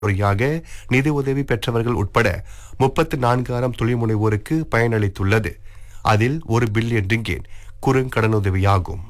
முறையாக நிதி உதவி பெற்றவர்கள் உட்பட முப்பத்து நான்காயிரம் தொழில் முனைவோருக்கு பயனளித்துள்ளது அதில் ஒரு பில்லியன் ரிங்கேட் குறுங்கடனுதவியாகும்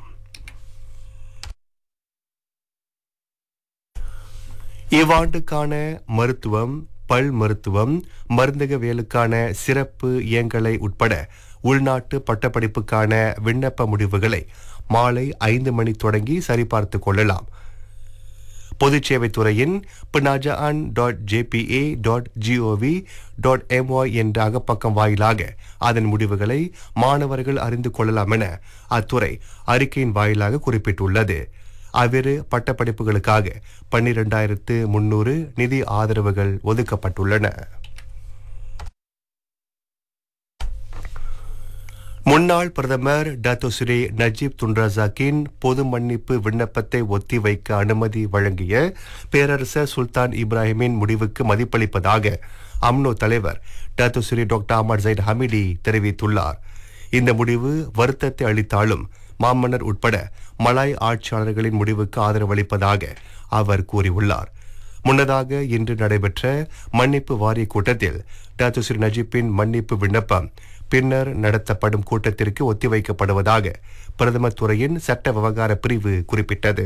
இவ்வாண்டுக்கான மருத்துவம் பல் மருத்துவம் மருந்தகவியலுக்கான சிறப்பு இயங்கலை உட்பட உள்நாட்டு பட்டப்படிப்புக்கான விண்ணப்ப முடிவுகளை மாலை ஐந்து மணி தொடங்கி சரிபார்த்துக் கொள்ளலாம் பொதுச் சேவைத்துறையின் பினாஜான் dot JPA dot GOV dot MY என்ற அகப்பக்கம் வாயிலாக அதன் முடிவுகளை மாணவர்கள் அறிந்து கொள்ளலாம் என அத்துறை அறிக்கையின் வாயிலாக குறிப்பிட்டுள்ளது அவ்விரு பட்டப்படிப்புகளுக்காக பன்னிரெண்டாயிரத்து முன்னூறு நிதி ஆதரவுகள் ஒதுக்கப்பட்டுள்ளன முன்னாள் பிரதமர் டாத்தோஸ்ரீ நஜீப் துன்ராசாக்கின் பொது மன்னிப்பு விண்ணப்பத்தை ஒத்திவைக்க அனுமதி வழங்கிய பேரரசர் சுல்தான் இப்ராஹிமின் முடிவுக்கு மதிப்பளிப்பதாக அம்னோ தலைவர் டாத்தோஸ்ரீ டாக்டர் அமர் ஜைட் ஹமிடி தெரிவித்துள்ளார் இந்த முடிவு வருத்தத்தை அளித்தாலும் மாமன்னர் உட்பட மலாய் ஆட்சியாளர்களின் முடிவுக்கு ஆதரவளிப்பதாக அவர் கூறியுள்ளார் முன்னதாக இன்று நடைபெற்ற மன்னிப்பு வாரிய கூட்டத்தில் டாத்துஸ்ரீ நஜீப்பின் மன்னிப்பு விண்ணப்பம் பின்னர் நடத்தப்படும் கூட்டத்திற்கு ஒத்திவைக்கப்படுவதாக பிரதமர் துறையின் சட்ட விவகார பிரிவு குறிப்பிட்டது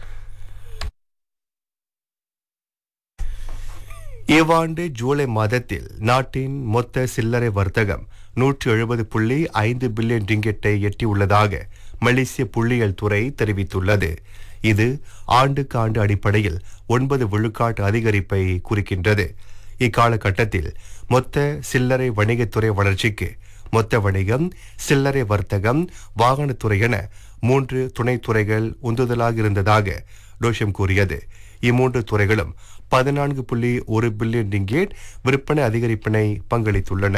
இவ்வாண்டு ஜூலை மாதத்தில் நாட்டின் மொத்த சில்லறை வர்த்தகம் நூற்று எழுபது புள்ளி ஐந்து பில்லியன் ரிங்கெட்டை எட்டியுள்ளதாக மலேசிய புள்ளியியல் துறை தெரிவித்துள்ளது இது ஆண்டுக்கு ஆண்டு அடிப்படையில் ஒன்பது விழுக்காட்டு அதிகரிப்பை குறிக்கின்றது இக்காலகட்டத்தில் மொத்த சில்லறை வணிகத்துறை வளர்ச்சிக்கு மொத்த வணிகம் சில்லறை வர்த்தகம் வாகனத்துறை என மூன்று துணைத்துறைகள் உந்துதலாக இருந்ததாக டோஷம் கூறியது இம்மூன்று துறைகளும் பதினான்கு புள்ளி ஒரு பில்லியன் ரிங்கேட் விற்பனை அதிகரிப்பினை பங்களித்துள்ளன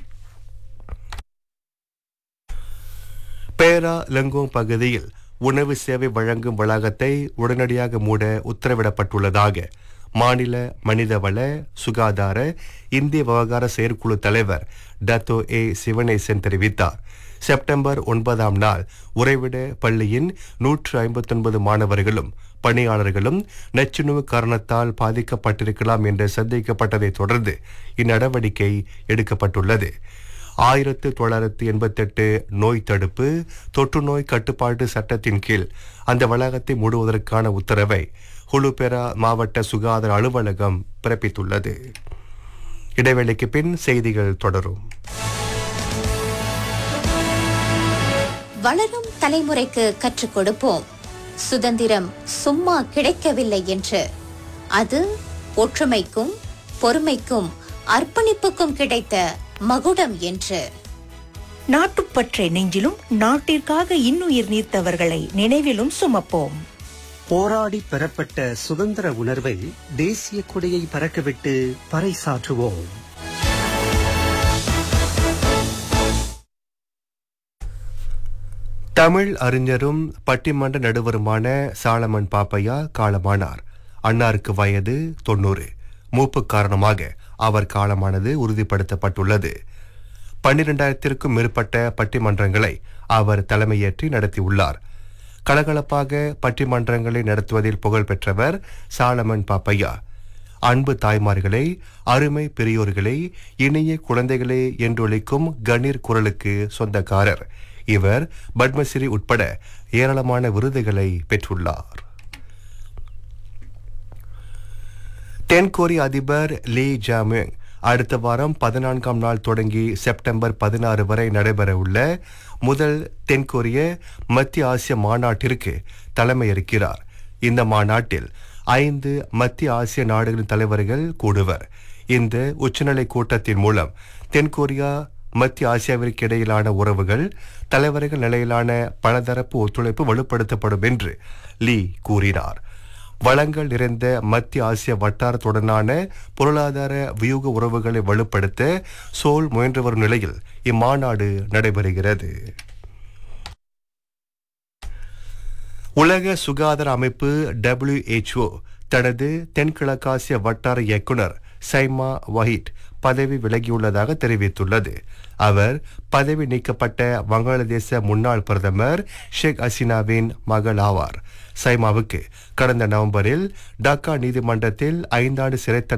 பேரா லங்கோங் பகுதியில் உணவு சேவை வழங்கும் வளாகத்தை உடனடியாக மூட உத்தரவிடப்பட்டுள்ளதாக மாநில மனிதவள சுகாதார இந்திய விவகார செயற்குழு தலைவர் டத்தோ ஏ சிவனேசன் தெரிவித்தார் செப்டம்பர் ஒன்பதாம் நாள் உறைவிட பள்ளியின் நூற்று ஐம்பத்தொன்பது மாணவர்களும் பணியாளர்களும் நச்சுணவு காரணத்தால் பாதிக்கப்பட்டிருக்கலாம் என்று சந்தேகிக்கப்பட்டதைத் தொடர்ந்து இந்நடவடிக்கை எடுக்கப்பட்டுள்ளது ஆயிரத்து தொள்ளாயிரத்து எண்பத்தெட்டு நோய் தடுப்பு தொற்று நோய் கட்டுப்பாட்டு சட்டத்தின் கீழ் அந்த வளாகத்தை மூடுவதற்கான உத்தரவை ஹுலுபெரா மாவட்ட சுகாதார அலுவலகம் பிறப்பித்துள்ளது இடைவேளைக்கு பின் செய்திகள் தொடரும் வளரும் தலைமுறைக்கு கற்றுக் கொடுப்போம் சுதந்திரம் சும்மா கிடைக்கவில்லை என்று அது ஒற்றுமைக்கும் பொறுமைக்கும் அர்ப்பணிப்புக்கும் கிடைத்த மகுடம் என்று நாட்டுப்பற்றை நெஞ்சிலும் நாட்டிற்காக இன்னுயிர் நீர்த்தவர்களை நினைவிலும் சுமப்போம் போராடி பெறப்பட்ட சுதந்திர உணர்வை தேசிய கொடியை பறக்கவிட்டு பறைசாற்றுவோம் தமிழ் அறிஞரும் பட்டிமன்ற நடுவருமான சாலமன் பாப்பையா காலமானார் அன்னாருக்கு வயது தொண்ணூறு மூப்பு காரணமாக அவர் காலமானது உறுதிப்படுத்தப்பட்டுள்ளது பன்னிரெண்டாயிரத்திற்கும் மேற்பட்ட பட்டிமன்றங்களை அவர் தலைமையேற்றி நடத்தியுள்ளார் கலகலப்பாக பட்டிமன்றங்களை நடத்துவதில் புகழ் பெற்றவர் சாலமன் பாப்பையா அன்பு தாய்மார்களே அருமை பெரியோர்களே இனிய குழந்தைகளே என்றொழிக்கும் கணீர் குரலுக்கு சொந்தக்காரர் இவர் பத்மஸ்ரீ உட்பட ஏராளமான விருதுகளை பெற்றுள்ளார் தென்கொரிய அதிபர் லீ ஜாமிங் அடுத்த வாரம் பதினான்காம் நாள் தொடங்கி செப்டம்பர் பதினாறு வரை நடைபெறவுள்ள முதல் தென்கொரிய மத்திய ஆசிய மாநாட்டிற்கு தலைமையேற்கிறார் இந்த மாநாட்டில் ஐந்து மத்திய ஆசிய நாடுகளின் தலைவர்கள் கூடுவர் இந்த உச்சநிலை கூட்டத்தின் மூலம் தென்கொரியா மத்திய ஆசியாவிற்கு இடையிலான உறவுகள் தலைவர்கள் நிலையிலான பலதரப்பு ஒத்துழைப்பு வலுப்படுத்தப்படும் என்று லீ கூறினார் வளங்கள் நிறைந்த மத்திய ஆசிய வட்டாரத்துடனான பொருளாதார வியூக உறவுகளை வலுப்படுத்த சோல் முயன்று வரும் நிலையில் இம்மாநாடு நடைபெறுகிறது உலக சுகாதார அமைப்பு டபிள்யூஹெச்ஓ தனது தென்கிழக்காசிய வட்டார இயக்குனர் சைமா வஹிட் பதவி விலகியுள்ளதாக தெரிவித்துள்ளது அவர் பதவி நீக்கப்பட்ட வங்காளதேச முன்னாள் பிரதமர் ஷேக் ஹசீனாவின் மகள் ஆவார் சைமாவுக்கு கடந்த நவம்பரில் டாக்கா நீதிமன்றத்தில் ஐந்தாண்டு சிறை